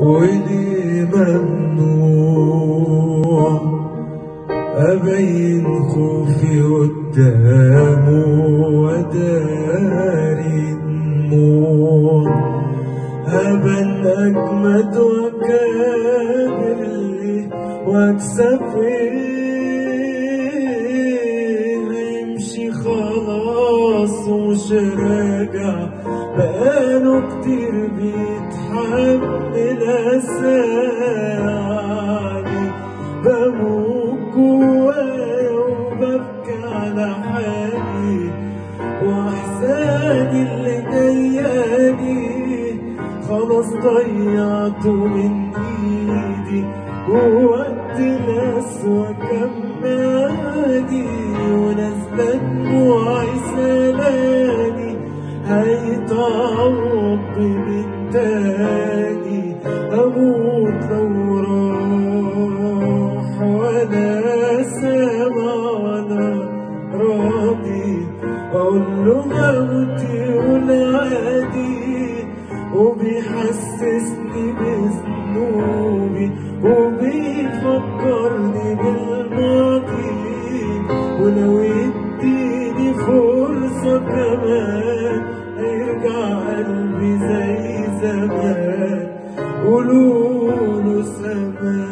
ولي ممنوع أبين خوفي قدامه وداري دموع هبن أجمد وأكابر لي وأكسب إيه هيمشي خلاص ومش راجع بقاله كتير بيتحمل أساعدي بموت جوايا وببكي على حالي وأحزاني اللي ضيقاني خلاص ضيعته من إيدي ووقت الأسوأ كمادي ونازلة دموعي سلاني هيتعوض من تاني أموت لو راح ولا سامع ولا راضي أقول له موت يقول عادي وبيحسسني بذنوبي وبيفكرني بالماضي ولو يديني فرصة كمان هيرجع قلبي زي زمان قولوله سمان